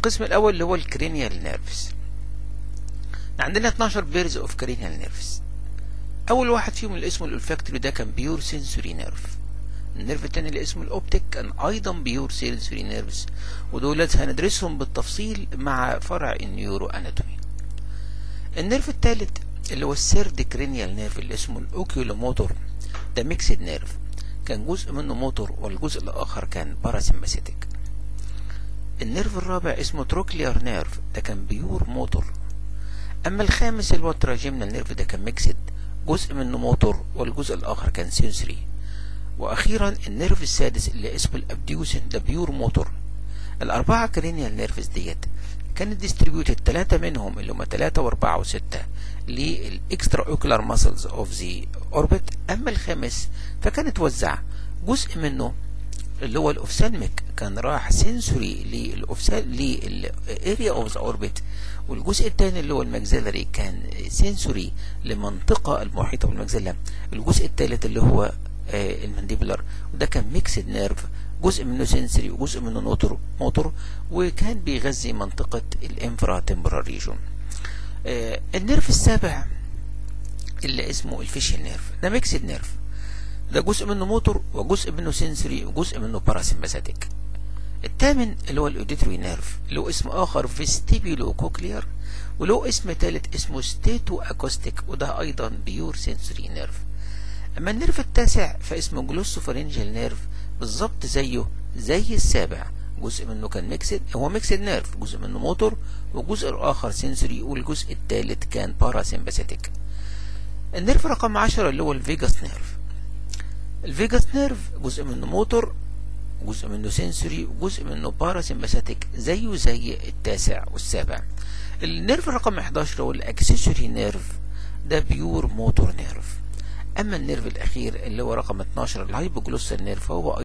القسم الاول اللي هو الكرينيال نيرفز عندنا 12 بيرز اوف كرينيال نيرفز اول واحد فيهم اللي اسمه الالفاكتوري ده كان بيور سنسوري نيرف النيرف التاني اللي اسمه الاوبتيك كان ايضا بيور سنسوري نيرفز ودولت هندرسهم بالتفصيل مع فرع النيورو اناتومي النيرف الثالث اللي هو السيرد كرينيال نيرف اللي اسمه الاوكيولوموتور ده ميكسد نيرف كان جزء منه موتور والجزء الاخر كان باراسمباثيك النيرف الرابع اسمه تروكليار نيرف ده كان بيور موتور اما الخامس اللي هو التراجيمنال نيرف ده كان ميكسد جزء منه موتور والجزء الاخر كان سنسوري واخيرا النيرف السادس اللي اسمه الابديوسن ده بيور موتور الاربعه كرينيال نيرفز ديت كانت ديستريبيوتد ثلاثه منهم اللي هم ثلاثه واربعه وسته للاكسترا اوكولار ماسلز اوف ذا اوربت اما الخامس فكان اتوزع جزء منه اللي هو الاوفسالميك كان راح سنسوري للاوفسال للاريا اوف ذا اوربت والجزء الثاني اللي هو الماكسيلري كان سنسوري لمنطقه المحيطه بالماكسيلا الجزء الثالث اللي هو المانديبولار وده كان ميكسد نيرف جزء منه سنسوري وجزء منه نوتر موتور وكان بيغذي منطقه الانفرا تمبرال ريجون النيرف السابع اللي اسمه الفيشيال نيرف ده ميكسد نيرف ده جزء منه موتور وجزء منه سنسوري وجزء منه باراسمباثيك الثامن اللي هو الاوديتوري نيرف له اسم اخر فيستيبيولو كوكليار وله اسم ثالث اسمه ستيتو اكوستيك وده ايضا بيور سنسوري نيرف اما النيرف التاسع فاسمه جلوسوفارينجال نيرف بالظبط زيه زي السابع جزء منه كان ميكسد هو ميكسد نيرف جزء منه موتور والجزء الاخر سنسوري والجزء الثالث كان باراسمباثيك النيرف رقم 10 اللي هو الفيجاس نيرف الفيجاس نيرف جزء منه موتور جزء منه سنسوري وجزء منه باراسمباثيك زيه زي التاسع والسابع النيرف رقم 11 هو الاكسسوري نيرف ده بيور موتور نيرف اما النيرف الاخير اللي هو رقم 12 الهايبوجلوسال نيرف هو